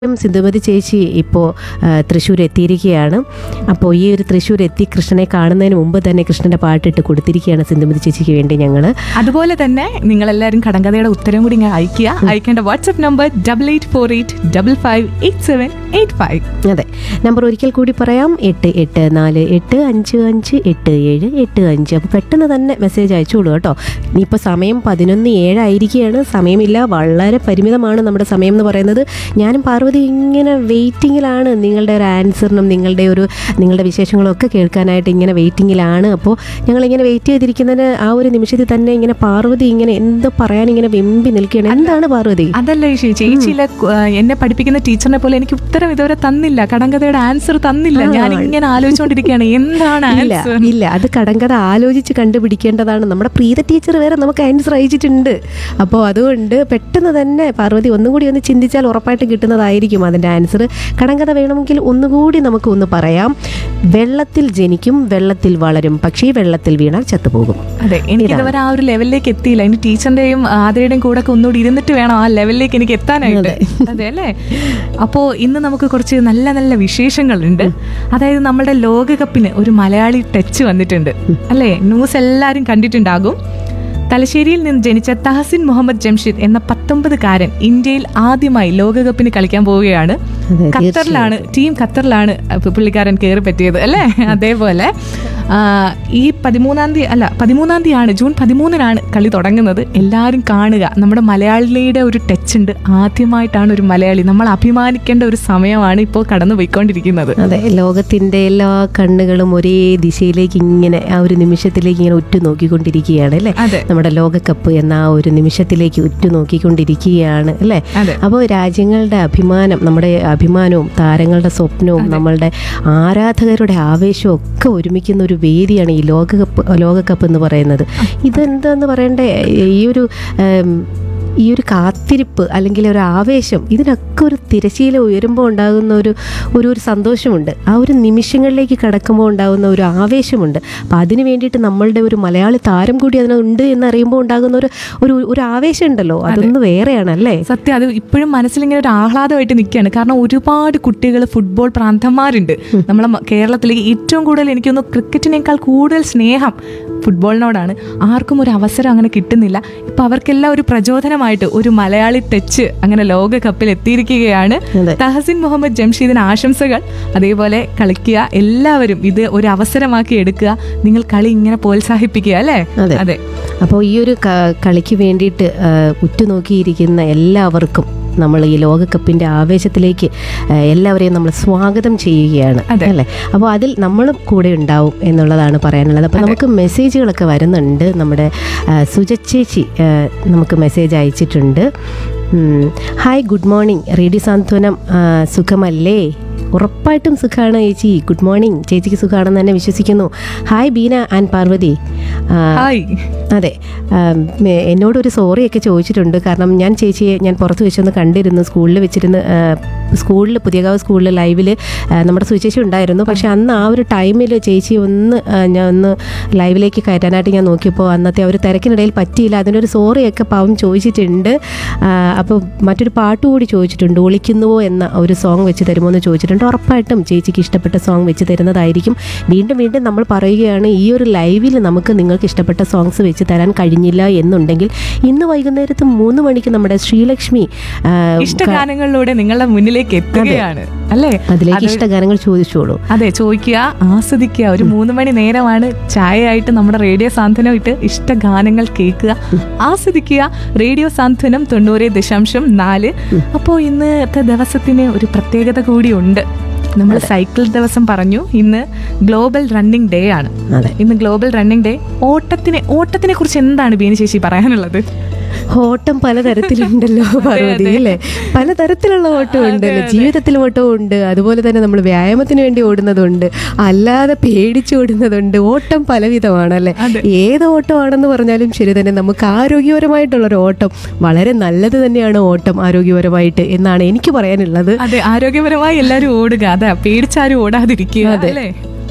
ഉം സിന്ധുമതി ചേച്ചി ഇപ്പോൾ തൃശ്ശൂർ എത്തിയിരിക്കുകയാണ് അപ്പോൾ ഈ ഒരു തൃശ്ശൂർ എത്തി കൃഷ്ണനെ കാണുന്നതിന് മുമ്പ് തന്നെ കൃഷ്ണൻ്റെ പാട്ടിട്ട് കൊടുത്തിരിക്കുകയാണ് സിന്ധുമതി ചേച്ചിക്ക് വേണ്ടി ഞങ്ങൾ അതുപോലെ തന്നെ നിങ്ങൾ എല്ലാവരും കടങ്കഥയുടെ ഉത്തരം കൂടി ഇങ്ങനെ അയക്കുക അയക്കേണ്ട WhatsApp number double eight four eight double five eight seven eight five അതെ നമ്പർ ഒരിക്കൽ കൂടി പറയാം എട്ട് എട്ട് നാല് എട്ട് അഞ്ച് അഞ്ച് എട്ട് ഏഴ് എട്ട് അഞ്ച് അപ്പോൾ പെട്ടെന്ന് തന്നെ മെസ്സേജ് അയച്ചോളൂ കേട്ടോ ഇനിയിപ്പോൾ സമയം പതിനൊന്ന് ഏഴായിരിക്കുകയാണ് സമയമില്ല വളരെ പരിമിതമാണ് നമ്മുടെ സമയം എന്ന് പറയുന്നത് ഞാനും പാർവതി ഇങ്ങനെ വെയിറ്റിങ്ങിലാണ് നിങ്ങളുടെ ഒരു ആൻസറിനും നിങ്ങളുടെ ഒരു നിങ്ങളുടെ വിശേഷങ്ങളും ഒക്കെ കേൾക്കാനായിട്ട് ഇങ്ങനെ വെയിറ്റിങ്ങിലാണ് അപ്പോൾ ഞങ്ങളിങ്ങനെ വെയിറ്റ് ചെയ്തിരിക്കുന്നതിന് ആ ഒരു നിമിഷത്തിൽ തന്നെ ഇങ്ങനെ പാർവതി ഇങ്ങനെ എന്ത് പറയാൻ ഇങ്ങനെ വെമ്പി നിൽക്കുകയാണ് എന്താണ് പാർവതി അതല്ല ചേച്ചി ചേച്ചിയിലെ ആ, എന്നെ പഠിപ്പിക്കുന്ന ടീച്ചറിനെ പോലെ എനിക്ക് ഉത്തരം ഇതുവരെ തന്നില്ല കടങ്കഥയുടെ ആൻസർ തന്നില്ല ഞാൻ ഇങ്ങനെ ആലോചിച്ചുകൊണ്ടിരിക്കുകയാണ് എന്താണ് ഇല്ല ആൻസർ ഇല്ല അത് കടങ്കഥ ആലോചിച്ച് കണ്ടുപിടിക്കേണ്ടതാണ് നമ്മുടെ പ്രീത ടീച്ചർ വരെ നമുക്ക് ആൻസർ അയച്ചിട്ടുണ്ട് അപ്പോൾ അതുകൊണ്ട് പെട്ടെന്ന് തന്നെ പാർവതി ഒന്നും കൂടി ഒന്ന് ചിന്തിച്ചാൽ ഉറപ്പായിട്ട് കിട്ടുന്നതായിരിക്കും അതിൻ്റെ ആൻസർ കടങ്കഥ വേണമെങ്കിൽ ഒന്നുകൂടി നമുക്ക് ഒന്ന് പറയാം വെള്ളത്തിൽ ജനിക്കും വെള്ളത്തിൽ വളരും പക്ഷേ വെള്ളത്തിൽ വീണാൽ ചത്തുപോകും അതെ എനിക്ക് ഇതുവരെ ആ ഒരു ലെവലിലേക്ക് എത്തിയില്ല ഇനി ടീച്ചറിന്റെയും ആതിരയുടെയും കൂടെ ഒക്കെ ഒന്നുകൂടി ഇരുന്നിട്ട് വേണം ആ ലെവലിലേക്ക് എനിക്ക് എത്താനായിട്ട് അതെ അല്ലേ അപ്പോ ഇന്ന് നമുക്ക് കുറച്ച് നല്ല നല്ല വിശേഷങ്ങളുണ്ട് അതായത് നമ്മുടെ ലോകകപ്പിന് ഒരു മലയാളി ടച്ച് വന്നിട്ടുണ്ട് അല്ലേ ന്യൂസ് എല്ലാവരും കണ്ടിട്ടുണ്ടാകും തലശ്ശേരിയിൽ നിന്ന് ജനിച്ച തഹസിൻ മുഹമ്മദ് ജംഷിദ് എന്ന പത്തൊമ്പതുകാരൻ ഇന്ത്യയിൽ ആദ്യമായി ലോകകപ്പിന് കളിക്കാൻ പോവുകയാണ് അതെ, ഖത്തറിലാണ് ടീം ഖത്തറിലാണ് പു- പുള്ളിക്കാരൻ കയറി പറ്റിയത് അല്ലേ അതേപോലെ ആ, ഈ പതിമൂന്നാം തീയതി അല്ല പതിമൂന്നാം തീയതിയാണ് ജൂൺ പതിമൂന്നിനാണ് കളി തുടങ്ങുന്നത് എല്ലാവരും കാണുക നമ്മുടെ മലയാളിയുടെ ഒരു ടച്ച് ഉണ്ട് ആദ്യമായിട്ടാണ് ഒരു മലയാളി നമ്മൾ അഭിമാനിക്കേണ്ട ഒരു സമയമാണ് ഇപ്പോൾ കടന്നു പോയിക്കൊണ്ടിരിക്കുന്നത് അതെ ലോകത്തിൻ്റെ എല്ലാ കണ്ണുകളും ഒരേ ദിശയിലേക്ക് ഇങ്ങനെ ആ ഒരു നിമിഷത്തിലേക്ക് ഇങ്ങനെ ഉറ്റുനോക്കിക്കൊണ്ടിരിക്കുകയാണ് അല്ലേ അതെ നമ്മുടെ ലോകകപ്പ് എന്ന ആ ഒരു നിമിഷത്തിലേക്ക് ഉറ്റുനോക്കിക്കൊണ്ടിരിക്കുകയാണ് അല്ലേ അതെ അപ്പോൾ രാജ്യങ്ങളുടെ അഭിമാനം നമ്മുടെ അഭിമാനവും താരങ്ങളുടെ സ്വപ്നവും നമ്മളുടെ ആരാധകരുടെ ആവേശവും ഒക്കെ ഒരുമിക്കുന്ന ഒരു വേദിയാണ് ഈ ലോകകപ്പ് ലോകകപ്പ് എന്ന് പറയുന്നത് ഇതെന്താന്ന് പറയണ്ടേ ഈ ഒരു ഉം, ഈ ഒരു കാത്തിരിപ്പ് അല്ലെങ്കിൽ ഒരു ആവേശം ഇതിനൊക്കെ ഒരു തിരശീല ഉയരുമ്പോൾ ഉണ്ടാകുന്ന ഒരു ഒരു ഒരു സന്തോഷമുണ്ട് ആ ഒരു നിമിഷങ്ങളിലേക്ക് കടക്കുമ്പോൾ ഉണ്ടാകുന്ന ഒരു ആവേശമുണ്ട് അപ്പം അതിന് വേണ്ടിയിട്ട് നമ്മളുടെ ഒരു മലയാളി താരം കൂടി അതിനുണ്ട് എന്നറിയുമ്പോൾ ഉണ്ടാകുന്ന ഒരു ഒരു ഒരു ആവേശം ഉണ്ടല്ലോ അതൊന്ന് വേറെയാണ് അല്ലേ സത്യം അത് ഇപ്പോഴും മനസ്സിലിങ്ങനെ ഒരു ആഹ്ലാദമായിട്ട് നിൽക്കുകയാണ് കാരണം ഒരുപാട് കുട്ടികൾ ഫുട്ബോൾ പ്രാന്തന്മാരുണ്ട് നമ്മളെ മ- കേരളത്തിലേക്ക് ഏറ്റവും കൂടുതൽ എനിക്കൊന്ന് ക്രിക്കറ്റിനേക്കാൾ കൂടുതൽ സ്നേഹം ഫുട്ബോളിനോടാണ് ആർക്കും ഒരു അവസരം അങ്ങനെ കിട്ടുന്നില്ല ഇപ്പൊ അവർക്കെല്ലാം ഒരു പ്രചോദനമായിട്ട് ഒരു മലയാളി ടച്ച് അങ്ങനെ ലോകകപ്പിൽ എത്തിയിരിക്കുകയാണ് അതെ. തഹസിൻ മുഹമ്മദ് ജംഷീദിന് ആശംസകൾ അതേപോലെ കളിക്കുക എല്ലാവരും ഇത് ഒരു അവസരമാക്കി എടുക്കുക നിങ്ങൾ കളി ഇങ്ങനെ പ്രോത്സാഹിപ്പിക്കുക അല്ലേ അതെ. അതെ അപ്പോൾ ഈ ഒരു ക- കളിക്ക് വേണ്ടിയിട്ട് ആ, ഉറ്റുനോക്കിയിരിക്കുന്ന എല്ലാവർക്കും നമ്മൾ ഈ ലോകകപ്പിൻ്റെ ആവേശത്തിലേക്ക് ആ, എല്ലാവരെയും നമ്മൾ സ്വാഗതം ചെയ്യുകയാണ് അതെ. അല്ലേ അപ്പോൾ അതിൽ നമ്മളും കൂടെ ഉണ്ടാവും എന്നുള്ളതാണ് പറയാനുള്ളത് അപ്പോൾ നമുക്ക് മെസ്സേജുകളൊക്കെ വരുന്നുണ്ട് നമ്മുടെ ആ, സുജച്ചേച്ചി ആ, നമുക്ക് മെസ്സേജ് അയച്ചിട്ടുണ്ട് ഉം. Hi good morning radio Santhwanam ആ, സുഖമല്ലേ ഉറപ്പായിട്ടും സുഖമാണ് ചേച്ചി ഗുഡ് മോർണിംഗ് ചേച്ചിക്ക് സുഖമാണെന്ന് തന്നെ വിശ്വസിക്കുന്നു ഹായ് ബീന ആൻഡ് പാർവതി ആ, ഹായ് അതെ ആം, എ- എന്നോടൊരു സോറിയൊക്കെ ചോദിച്ചിട്ടുണ്ട് കാരണം ഞാൻ ചേച്ചിയെ ഞാൻ പുറത്ത് വെച്ചൊന്ന് കണ്ടിരുന്നു സ്കൂളിൽ വെച്ചിരുന്ന് സ്കൂളിൽ പുതിയകാവ് സ്കൂളിൽ ലൈവിൽ നമ്മുടെ സുചേച്ചി ഉണ്ടായിരുന്നു പക്ഷെ അന്ന് ആ ഒരു ടൈമിൽ ചേച്ചി ഒന്ന് ആ, ഞാൻ ഒന്ന് ലൈവിലേക്ക് കയറ്റാനായിട്ട് ഞാൻ നോക്കിയപ്പോൾ അന്നത്തെ ആ ഒരു തിരക്കിനിടയിൽ പറ്റിയില്ല അതിനൊരു സോറിയൊക്കെ പാവം ചോദിച്ചിട്ടുണ്ട് അപ്പോൾ മറ്റൊരു പാട്ട് കൂടി ചോദിച്ചിട്ടുണ്ട് ഒളിക്കുന്നുവോ എന്ന ഒരു സോങ് വെച്ച് തരുമോ എന്ന് ചോദിച്ചിട്ടുണ്ട് ഉറപ്പായിട്ടും ചേച്ചിക്ക് ഇഷ്ടപ്പെട്ട സോങ് വെച്ച് തരുന്നതായിരിക്കും വീണ്ടും വീണ്ടും നമ്മൾ പറയുകയാണ് ഈ ഒരു ലൈവിൽ നമുക്ക് നിങ്ങൾക്ക് ഇഷ്ടപ്പെട്ട സോങ്സ് വെച്ച് തരാൻ കഴിഞ്ഞില്ല എന്നുണ്ടെങ്കിൽ ഇന്ന് വൈകുന്നേരത്ത് മൂന്ന് മണിക്ക് നമ്മുടെ ശ്രീലക്ഷ്മി ആ, ഇഷ്ടഗാനങ്ങളിലൂടെ നിങ്ങളുടെ മുന്നിലേക്ക് എത്തുകയാണ് അല്ലേ അതിലേക്ക് അത് ഇഷ്ടഗാനങ്ങൾ ചോദിച്ചോളൂ അതെ ചോദിക്കുക ആസ്വദിക്കുക ഒരു മൂന്ന് മണി നേരമാണ് ചായയായിട്ട് നമ്മുടെ റേഡിയോ സാന്ത്വനം ഇട്ട് ഇഷ്ടഗാനങ്ങൾ കേൾക്കുക ആസ്വദിക്കുക റേഡിയോ സാന്ത്വനം തൊണ്ണൂറ് ദശാംശം നാല് അപ്പോൾ ഇന്നത്തെ ദിവസത്തിന് ഒരു പ്രത്യേകത കൂടിയുണ്ട് നമ്മൾ സൈക്കിൾ ദിവസം പറഞ്ഞു ഇന്ന് ഗ്ലോബൽ റണ്ണിംഗ് ഡേ ആണ് അതെ ഇന്ന് ഗ്ലോബൽ റണ്ണിംഗ് ഡേ ഓട്ടത്തിനെ ഓട്ടത്തിനെ കുറിച്ച് എന്താണ് ബീന ചേച്ചി പറയാനുള്ളത് ഓട്ടം പലതരത്തിലുണ്ടല്ലോ പാർവതി അല്ലേ പലതരത്തിലുള്ള ഓട്ടം ഉണ്ടല്ലോ ജീവിതത്തിൽ ഓട്ടവും ഉണ്ട് അതുപോലെ തന്നെ നമ്മൾ വ്യായാമത്തിന് വേണ്ടി ഓടുന്നതുണ്ട് അല്ലാതെ പേടിച്ച് ഓടുന്നതുണ്ട് ഓട്ടം പലവിധമാണ് അല്ലേ അതെ. ഏത് ഓട്ടമാണെന്ന് പറഞ്ഞാലും ശരി തന്നെ നമുക്ക് ആരോഗ്യപരമായിട്ടുള്ളൊരു ഓട്ടം വളരെ നല്ലത് തന്നെയാണ് ഓട്ടം ആരോഗ്യപരമായിട്ട് എന്നാണ് എനിക്ക് പറയാനുള്ളത് അതെ ആരോഗ്യപരമായി എല്ലാവരും ഓടുക അതെ പേടിച്ചാരും ഓടാതിരിക്കുക അല്ലേ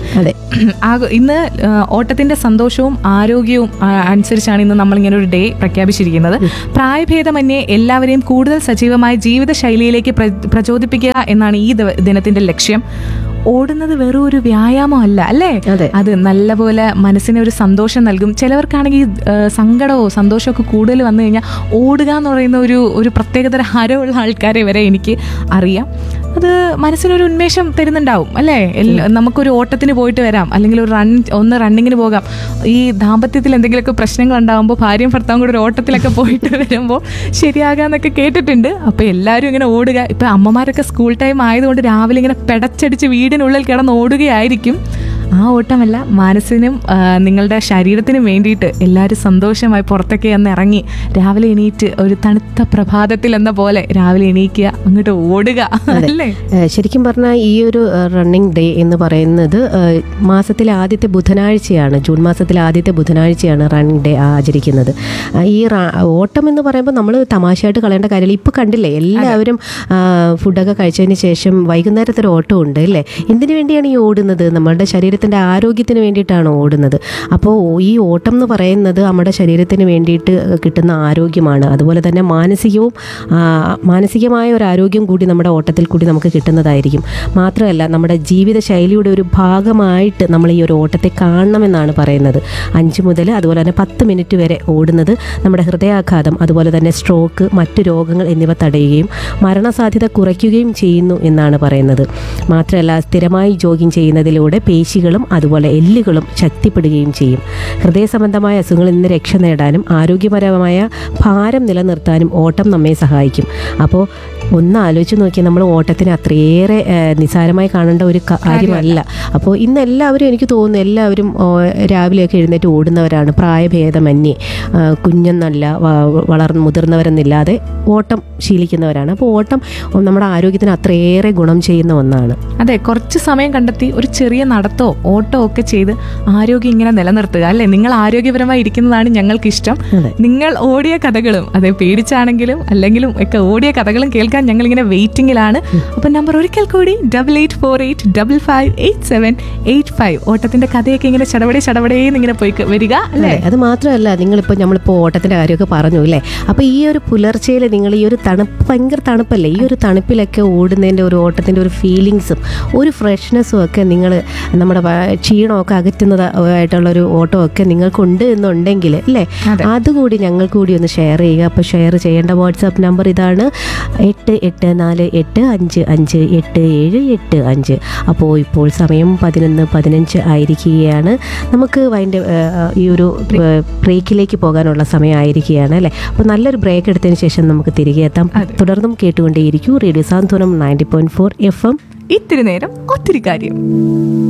അതെ ആഗ- ഇന്ന് ആ, ഓട്ടത്തിന്റെ സന്തോഷവും ആരോഗ്യവും ആ, അനുസരിച്ചാണ് ഇന്ന് നമ്മൾ ഇങ്ങനെ ഒരു ഡേ പ്രഖ്യാപിച്ചിരിക്കുന്നത് പ്രായഭേദമന്യേ എല്ലാവരെയും കൂടുതൽ സജീവമായ ജീവിതശൈലിയിലേക്ക് പ്ര- പ്രചോദിപ്പിക്കുക എന്നാണ് ഈ ദിവ- ദിനത്തിന്റെ ലക്ഷ്യം ഓടുന്നത് വെറും ഒരു വ്യായാമമല്ല അല്ലേ അതെ. അത് നല്ലപോലെ മനസ്സിന് ഒരു സന്തോഷം നൽകും ചിലവർക്കാണെങ്കിൽ ആ, സങ്കടമോ സന്തോഷമോ ഒക്കെ കൂടുതൽ വന്നു കഴിഞ്ഞാൽ ഓടുക എന്ന് പറയുന്ന ഒരു ഒരു പ്രത്യേകതര ഹരമുള്ള ആൾക്കാരെ വരെ എനിക്ക് അറിയാം അത് മനസ്സിനൊരു ഉന്മേഷം തരുന്നുണ്ടാവും അല്ലേ എല്ല- നമുക്കൊരു ഓട്ടത്തിന് പോയിട്ട് വരാം അല്ലെങ്കിൽ ഒരു റൺ ഒന്ന് റണ്ണിങ്ങിന് പോകാം ഈ ദാമ്പത്യത്തിൽ എന്തെങ്കിലുമൊക്കെ പ്രശ്നങ്ങൾ ഉണ്ടാകുമ്പോൾ ഭാര്യയും ഭർത്താവും കൂടെ ഒരു ഓട്ടത്തിലൊക്കെ പോയിട്ട് വരുമ്പോൾ ശരിയാകാന്നൊക്കെ കേട്ടിട്ടുണ്ട് അപ്പോൾ എല്ലാവരും ഇങ്ങനെ ഓടുക ഇപ്പം അമ്മമാരൊക്കെ സ്കൂൾ ടൈം ആയതുകൊണ്ട് രാവിലെ ഇങ്ങനെ പെടച്ചടിച്ച് വീടിനുള്ളിൽ കിടന്ന് ഓടുകയായിരിക്കും ആ ഓട്ടമല്ല മനസ്സിനും ആ, നിങ്ങളുടെ ശരീരത്തിനും വേണ്ടിയിട്ട് എല്ലാവരും സന്തോഷമായി പുറത്തൊക്കെ ഒന്ന് ഇറങ്ങി രാവിലെ എണീറ്റ് ഒരു തണുത്ത പ്രഭാതത്തിൽ എന്ന പോലെ രാവിലെ എണീക്കുക അങ്ങോട്ട് ഓടുക അല്ലേ ഏഹ് ശരിക്കും പറഞ്ഞാൽ ഈ ഒരു റണ്ണിങ് ഡേ എന്ന് പറയുന്നത് ഏഹ് മാസത്തിലെ ആദ്യത്തെ ബുധനാഴ്ചയാണ് ജൂൺ മാസത്തിലെ ആദ്യത്തെ ബുധനാഴ്ചയാണ് റണ്ണിങ് ഡേ ആചരിക്കുന്നത് ആ, ഈ റ- ഓട്ടം എന്ന് പറയുമ്പോൾ നമ്മൾ തമാശയായിട്ട് കളയേണ്ട കാര്യമില്ല ഇപ്പോൾ കണ്ടില്ലേ എല്ലാവരും ആ, ഫുഡൊക്കെ കഴിച്ചതിന് ശേഷം വൈകുന്നേരത്തെ ഒരു ഓട്ടം ഉണ്ട് അല്ലേ എന്തിനു വേണ്ടിയാണ് ഈ ഓടുന്നത് നമ്മളുടെ ശരീരത്തിൻ്റെ ആരോഗ്യത്തിന് വേണ്ടിയിട്ടാണ് ഓടുന്നത് അപ്പോൾ ഈ ഓട്ടം എന്ന് പറയുന്നത് നമ്മുടെ ശരീരത്തിന് വേണ്ടിയിട്ട് കിട്ടുന്ന ആരോഗ്യമാണ് അതുപോലെ തന്നെ മാനസികവും ആ, മാനസികമായ ഒരു ആരോഗ്യം കൂടി നമ്മുടെ ഓട്ടത്തിൽ കൂടി നമുക്ക് കിട്ടുന്നതായിരിക്കും മാത്രമല്ല നമ്മുടെ ജീവിതശൈലിയുടെ ഒരു ഭാഗമായിട്ട് നമ്മൾ ഈ ഒരു ഓട്ടത്തെ കാണണമെന്നാണ് പറയുന്നത് അഞ്ച് മുതൽ അതുപോലെ തന്നെ പത്ത് മിനിറ്റ് വരെ ഓടുന്നത് നമ്മുടെ ഹൃദയാഘാതം അതുപോലെ തന്നെ സ്ട്രോക്ക് മറ്റു രോഗങ്ങൾ എന്നിവ തടയുകയും മരണസാധ്യത കുറയ്ക്കുകയും ചെയ്യുന്നു എന്നാണ് പറയുന്നത് മാത്രമല്ല സ്ഥിരമായി ജോഗിങ് ചെയ്യുന്നതിലൂടെ പേശികളും അതുപോലെ എല്ലുകളും ശക്തിപ്പെടുകയും ചെയ്യും ഹൃദയ സംബന്ധമായ അസുഖങ്ങളിൽ നിന്ന് രക്ഷ നേടാനും ആരോഗ്യപരമായ ഭാരം നിലനിർത്താനും ഓട്ടം നമ്മെ സഹായിക്കും അപ്പോൾ ഒന്ന് ആലോചിച്ച് നോക്കി നമ്മൾ ഓട്ടത്തിന് അത്രയേറെ ഏഹ്, നിസ്സാരമായി കാണേണ്ട ഒരു ക- കാര്യമല്ല അപ്പോൾ ഇന്ന് എല്ലാവരും എനിക്ക് തോന്നുന്നു എല്ലാവരും ഓ, രാവിലെയൊക്കെ എഴുന്നേറ്റ് ഓടുന്നവരാണ് പ്രായഭേദമന്യേ ആ, കുഞ്ഞെന്നല്ല വ- വളർന്ന് മുതിർന്നവരെന്നില്ലാതെ ഓട്ടം ശീലിക്കുന്നവരാണ് അപ്പോൾ ഓട്ടം നമ്മുടെ ആരോഗ്യത്തിന് അത്രയേറെ ഗുണം ചെയ്യുന്ന ഒന്നാണ് അതെ കുറച്ച് സമയം കണ്ടെത്തി ഒരു ചെറിയ നടത്തോ ഓട്ടോ ഒക്കെ ചെയ്ത് ആരോഗ്യം ഇങ്ങനെ നിലനിർത്തുക അല്ലേ നിങ്ങൾ ആരോഗ്യപരമായി ഇരിക്കുന്നതാണ് ഞങ്ങൾക്ക് ഇഷ്ടം അതെ. നിങ്ങൾ ഓടിയ കഥകളും അതെ പേടിച്ചാണെങ്കിലും അല്ലെങ്കിലും ഒക്കെ ഓടിയ കഥകളും കേൾക്കാൻ ഞങ്ങൾ ഇങ്ങനെ വെയിറ്റിംഗിലാണ് അപ്പൊ നമ്പർ ഒരിക്കൽ കൂടി double eight four eight double five eight seven eight five ഓട്ടത്തിന്റെ കഥയൊക്കെ ഇങ്ങനെ ചടപടേ ചടപടേന്ന് ഇങ്ങനെ പോയി ക- വരിക അല്ലേ അതെ അത് മാത്രമല്ല നിങ്ങളിപ്പോൾ നമ്മളിപ്പോൾ ഓട്ടത്തിൻ്റെ കാര്യമൊക്കെ പറഞ്ഞു അല്ലേ അപ്പോൾ ഈ ഒരു പുലർച്ചയിൽ നിങ്ങൾ ഈ ഒരു തണുപ്പ് ഭയങ്കര തണുപ്പല്ലേ ഈ ഒരു തണുപ്പിലൊക്കെ ഓടുന്നതിൻ്റെ ഒരു ഓട്ടത്തിൻ്റെ ഒരു ഫീലിങ്സും ഒരു ഫ്രഷ്നെസ്സും ഒക്കെ നിങ്ങൾ നമ്മുടെ വ- ക്ഷീണമൊക്കെ അകറ്റുന്നത് ആയിട്ടുള്ള ഒരു ഓട്ടമൊക്കെ നിങ്ങൾക്കുണ്ട് എന്നുണ്ടെങ്കിൽ അല്ലേ അതെ. അതുകൂടി ഞങ്ങൾ കൂടി ഒന്ന് ഷെയർ ചെയ്യുക അപ്പോൾ ഷെയർ ചെയ്യേണ്ട വാട്സാപ്പ് നമ്പർ ഇതാണ് എട്ട് എട്ട് നാല് എട്ട് അഞ്ച് അഞ്ച് എട്ട് ഏഴ് എട്ട് അഞ്ച് അപ്പോൾ ഇപ്പോൾ സമയം പതിനൊന്ന് പതിനഞ്ച് ആയിരിക്കുകയാണ് നമുക്ക് അതിൻ്റെ ഈ ഒരു ബ്രേക്കിലേക്ക് പോകാനുള്ള സമയമായിരിക്കുകയാണ് അല്ലേ അപ്പോൾ നല്ലൊരു ബ്രേക്ക് എടുത്തതിന് ശേഷം നമുക്ക് തിരികെ എത്താം അതെ. തുടർന്നും കേട്ടുകൊണ്ടേയിരിക്കൂ radio Santhwanam ninety point four F M ഇത്തിരി നേരം ഒത്തിരി കാര്യം